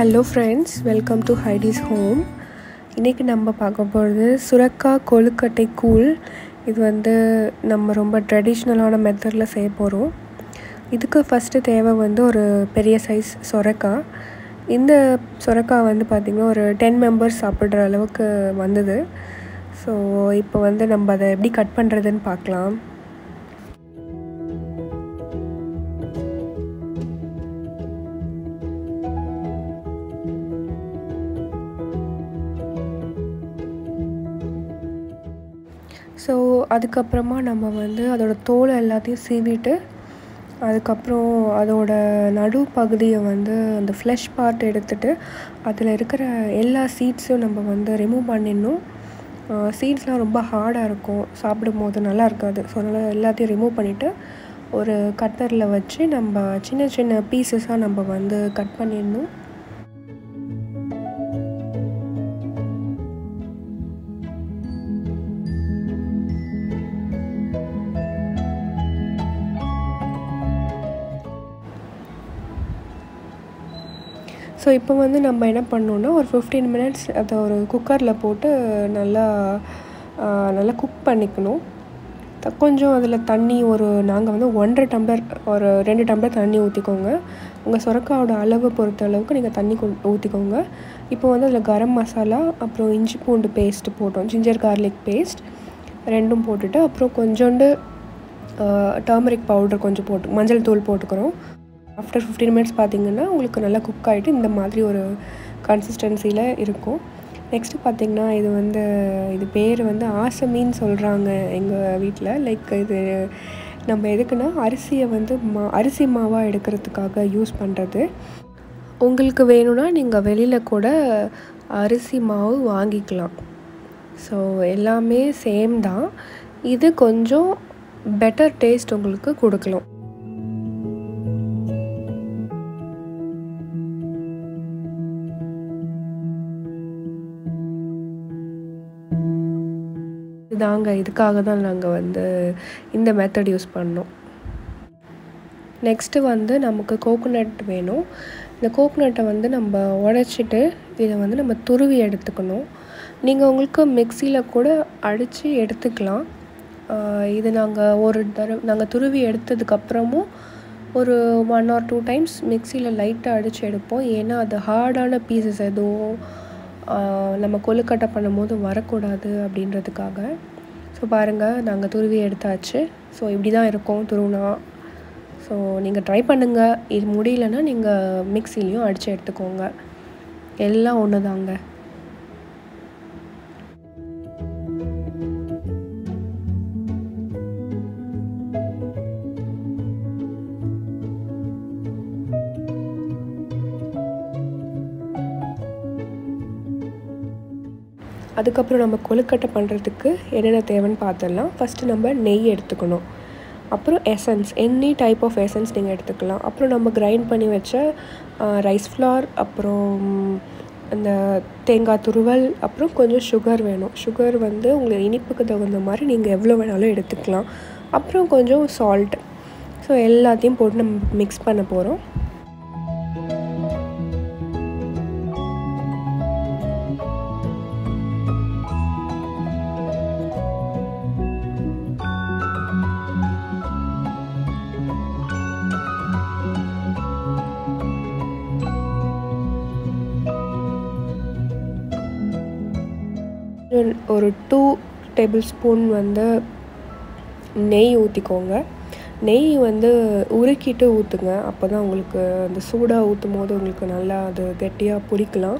hello friends welcome to Heidi's home இன்றைக்கி நம்ம பார்க்க போகிறது சுரக்காய் கொழுக்கட்டை கூழ் இது வந்து நம்ம ரொம்ப ட்ரெடிஷ்னலான மெத்தடில் செய்ய போகிறோம் இதுக்கு ஃபஸ்ட்டு தேவை வந்து ஒரு பெரிய சைஸ் சுரக்காய் இந்த சுரக்காய் வந்து பார்த்திங்கன்னா ஒரு டென் மெம்பர்ஸ் சாப்பிட்ற அளவுக்கு வந்தது ஸோ இப்போ வந்து நம்ம அதை எப்படி கட் பண்ணுறதுன்னு பார்க்கலாம் ஸோ அதுக்கப்புறமா நம்ம வந்து அதோட தோலை எல்லாத்தையும் சீவிட்டு அதுக்கப்புறம் அதோட நடு பகுதியை வந்து அந்த ஃப்ளஷ் பார்ட் எடுத்துட்டு அதில் இருக்கிற எல்லா சீட்ஸும் நம்ம வந்து ரிமூவ் பண்ணிடணும் சீட்ஸ்லாம் ரொம்ப ஹார்டாக இருக்கும் சாப்பிடும் போது நல்லா இருக்காது ஸோ அதனால் எல்லாத்தையும் ரிமூவ் பண்ணிவிட்டு ஒரு கட்டரில் வச்சு நம்ம சின்ன சின்ன பீசஸாக நம்ம வந்து கட் பண்ணிடணும் ஸோ இப்போ வந்து நம்ம என்ன பண்ணோன்னா ஒரு ஃபிஃப்டீன் மினிட்ஸ் அதை ஒரு குக்கரில் போட்டு நல்லா நல்லா குக் பண்ணிக்கணும் கொஞ்சம் அதில் தண்ணி ஒரு நாங்கள் வந்து ஒன்றரை டம்ளர் ஒரு ரெண்டு டம்ளர் தண்ணி ஊற்றிக்கோங்க உங்கள் சுரக்காவோட அளவு பொறுத்த அளவுக்கு நீங்கள் தண்ணி ஊற்றிக்கோங்க இப்போ வந்து அதில் கரம் மசாலா அப்புறம் இஞ்சி பூண்டு பேஸ்ட் போட்டோம் ஜிஞ்சர் கார்லிக் பேஸ்ட் ரெண்டும் போட்டுட்டு அப்புறம் கொஞ்சோண்டு டர்மரிக் பவுடர் கொஞ்சம் போட்டு மஞ்சள் தூள் போட்டுக்கிறோம் ஆஃப்டர் ஃபிஃப்டீன் மினிட்ஸ் பார்த்திங்கன்னா உங்களுக்கு நல்லா குக் ஆகிட்டு இந்த மாதிரி ஒரு கன்சிஸ்டன்சியில் இருக்கும் நெக்ஸ்ட்டு பார்த்திங்கன்னா இது வந்து இது பேர் வந்து ஆசமின்னு சொல்கிறாங்க எங்கள் வீட்டில் லைக் இது நம்ம எதுக்குன்னா அரிசியை வந்து மா அரிசி மாவாக எடுக்கிறதுக்காக யூஸ் பண்ணுறது உங்களுக்கு வேணும்னா நீங்கள் வெளியில் கூட அரிசி மாவு வாங்கிக்கலாம் ஸோ எல்லாமே சேம் தான் இது கொஞ்சம் பெட்டர் டேஸ்ட் உங்களுக்கு கொடுக்கலாம் இதாங்க இதுக்காக தான் நாங்கள் வந்து இந்த மெத்தட் யூஸ் பண்ணோம் நெக்ஸ்ட்டு வந்து நமக்கு கோகோனட் வேணும் இந்த கோகோனட்டை வந்து நம்ம உடச்சிட்டு இதை வந்து நம்ம துருவி எடுத்துக்கணும் நீங்கள் உங்களுக்கு மிக்சியில் கூட அடித்து எடுத்துக்கலாம் இது நாங்கள் ஒரு தடவை நாங்கள் துருவி எடுத்ததுக்கப்புறமும் ஒரு ஒன் ஆர் டூ டைம்ஸ் மிக்சியில் லைட்டாக அடித்து எடுப்போம் ஏன்னா அது ஹார்டான பீசஸ் எதுவும் நம்ம கொழுக்கட்டை பண்ணும்போது வரக்கூடாது அப்படின்றதுக்காக ஸோ பாருங்கள் நாங்கள் துருவி எடுத்தாச்சு ஸோ இப்படி தான் இருக்கும் துருவினா ஸோ நீங்கள் ட்ரை பண்ணுங்கள் இது முடியலன்னா நீங்கள் மிக்சிலையும் அடித்து எடுத்துக்கோங்க எல்லாம் ஒன்று தாங்க அதுக்கப்புறம் நம்ம கொழுக்கட்டை பண்ணுறதுக்கு என்னென்ன தேவைன்னு பார்த்துடலாம் ஃபஸ்ட்டு நம்ம நெய் எடுத்துக்கணும் அப்புறம் essence any type of essence நீங்கள் எடுத்துக்கலாம் அப்புறம் நம்ம கிரைண்ட் பண்ணி வச்ச ரைஸ் ஃப்ளார் அப்புறம் அந்த தேங்காய் துருவல் அப்புறம் கொஞ்சம் சுகர் வேணும் சுகர் வந்து உங்களுக்கு இனிப்புக்கு தகுந்த மாதிரி நீங்கள் எவ்வளோ வேணாலும் எடுத்துக்கலாம் அப்புறம் கொஞ்சம் சால்ட் ஸோ எல்லாத்தையும் போட்டு நம்ம மிக்ஸ் பண்ண போகிறோம் ஒரு டூ டேபிள் ஸ்பூன் வந்து நெய் ஊற்றிக்கோங்க நெய் வந்து உருக்கிட்டு ஊற்றுங்க அப்போ தான் உங்களுக்கு அந்த சூடாக ஊற்றும் போது உங்களுக்கு நல்லா அது கெட்டியாக பிடிக்கலாம்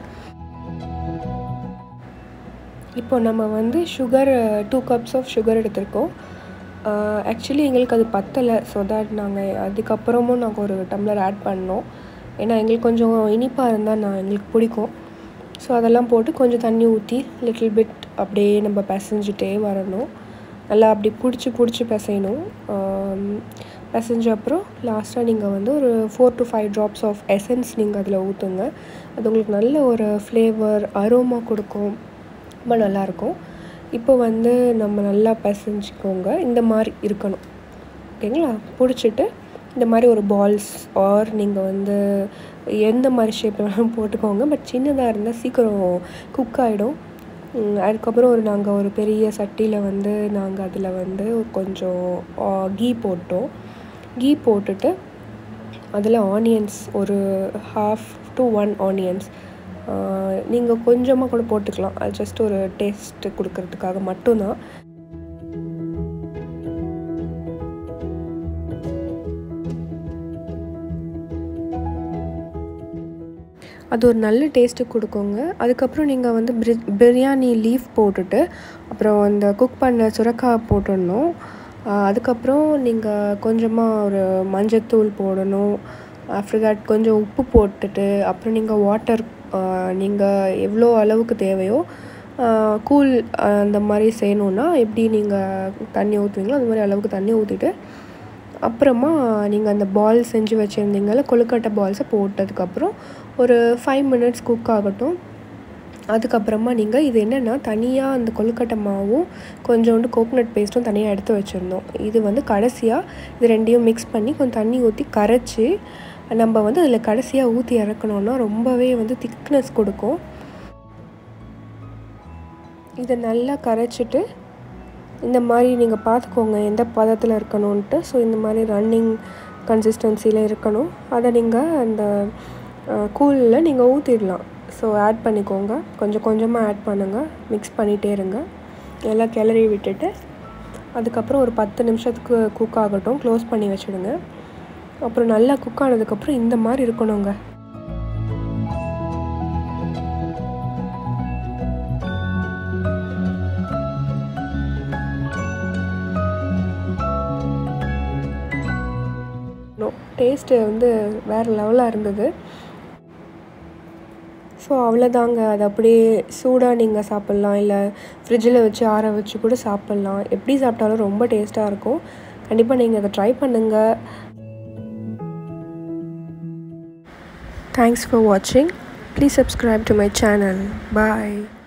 இப்போ நம்ம வந்து sugar two cups of sugar எடுத்திருக்கோம் ஆக்சுவலி எங்களுக்கு அது பத்தலை ஸோ தட் நாங்கள் அதுக்கப்புறமும் நாங்கள் ஒரு டம்ளர் ஆட் பண்ணோம் ஏன்னா எங்களுக்கு கொஞ்சம் இனிப்பாக இருந்தால் நான் எங்களுக்கு பிடிக்கும் ஸோ அதெல்லாம் போட்டு கொஞ்சம் தண்ணி ஊற்றி லிட்டில் பிட் அப்படியே நம்ம பிசைஞ்சிட்டே வரணும் நல்லா அப்படி பிடிச்சி பிடிச்சி பிசையணும் பிசைஞ்ச அப்புறம் லாஸ்ட்டாக நீங்கள் வந்து ஒரு four to five drops of essence நீங்கள் அதில் ஊற்றுங்க அது உங்களுக்கு நல்ல ஒரு ஃப்ளேவர் அரோமா கொடுக்கும் ரொம்ப நல்லாயிருக்கும் இப்போ வந்து நம்ம நல்லா பிசைஞ்சிக்கோங்க இந்த மாதிரி இருக்கணும் ஓகேங்களா பிடிச்சிட்டு இந்த மாதிரி ஒரு பால்ஸ் ஆர் நீங்கள் வந்து எந்த மாதிரி ஷேப்பில் வேணாலும் போட்டுக்கோங்க பட் சின்னதாக இருந்தால் சீக்கிரம் குக் ஆகிடும் அதுக்கப்புறம் ஒரு நாங்கள் ஒரு பெரிய சட்டியில் வந்து நாங்கள் அதில் வந்து கொஞ்சம் கீ போட்டோம் கீ போட்டுட்டு அதில் ஆனியன்ஸ் ஒரு ஹாஃப் டு ஒன் ஆனியன்ஸ் நீங்கள் கொஞ்சமாக கூட போட்டுக்கலாம் அது ஜஸ்ட் ஒரு டேஸ்ட் கொடுக்கறதுக்காக மட்டும்தான் அது ஒரு நல்ல டேஸ்ட்டு கொடுக்குங்க அதுக்கப்புறம் நீங்கள் வந்து பிரி பிரியாணி லீஃப் போட்டுட்டு அப்புறம் அந்த குக் பண்ண சுரக்காய் போட்டுடணும் அதுக்கப்புறம் நீங்கள் கொஞ்சமாக ஒரு மஞ்சத்தூள் போடணும் ஆஃப்டர் தட் கொஞ்சம் உப்பு போட்டுட்டு அப்புறம் நீங்கள் வாட்டர் நீங்கள் எவ்வளோ அளவுக்கு தேவையோ கூல் அந்த மாதிரி செய்யணுன்னா எப்படி நீங்கள் தண்ணி ஊற்றுவீங்களோ அந்த மாதிரி அளவுக்கு தண்ணி ஊற்றிட்டு அப்புறமா நீங்கள் அந்த பால் செஞ்சு வச்சுருந்தீங்கல்ல கொழுக்கட்டை பால்ஸை போட்டதுக்கப்புறம் ஒரு ஃபைவ் மினிட்ஸ் குக் ஆகட்டும் அதுக்கப்புறமா நீங்கள் இது என்னென்னா தனியாக அந்த கொழுக்கட்டை மாவும் கொஞ்சோண்டு கோகோனட் பேஸ்ட்டும் தனியாக எடுத்து வச்சுருந்தோம் இது வந்து கடைசியாக இது ரெண்டையும் மிக்ஸ் பண்ணி கொஞ்சம் தண்ணி ஊற்றி கரைச்சி நம்ம வந்து அதில் கடைசியாக ஊற்றி இறக்கணுன்னா ரொம்பவே வந்து திக்னஸ் கொடுக்கும் இதை நல்லா கரைச்சிட்டு இந்த மாதிரி நீங்கள் பார்த்துக்கோங்க எந்த பதத்தில் இருக்கணும்ன்ட்டு ஸோ இந்த மாதிரி ரன்னிங் கன்சிஸ்டன்சியில் இருக்கணும் அதை நீங்கள் அந்த கூலில் நீங்கள் ஊற்றிடலாம் ஸோ ஆட் பண்ணிக்கோங்க கொஞ்சம் கொஞ்சமாக ஆட் பண்ணுங்கள் மிக்ஸ் பண்ணிகிட்டே இருங்க எல்லாம் கிளறி விட்டுட்டு அதுக்கப்புறம் ஒரு பத்து நிமிஷத்துக்கு குக் ஆகட்டும் க்ளோஸ் பண்ணி வச்சுடுங்க அப்புறம் நல்லா குக் ஆனதுக்கப்புறம் இந்த மாதிரி இருக்கணுங்க டேஸ்ட்டு வந்து வேறு லெவலாக இருந்தது ஸோ அவ்வளோதாங்க அது அப்படியே சூடாக நீங்கள் சாப்பிட்லாம் இல்லை ஃப்ரிட்ஜில் வச்சு ஆற வச்சு கூட சாப்பிட்லாம் எப்படி சாப்பிட்டாலும் ரொம்ப டேஸ்ட்டாக இருக்கும் கண்டிப்பாக நீங்கள் அதை ட்ரை பண்ணுங்கள் தேங்க்ஸ் ஃபார் வாட்சிங் please subscribe to my channel bye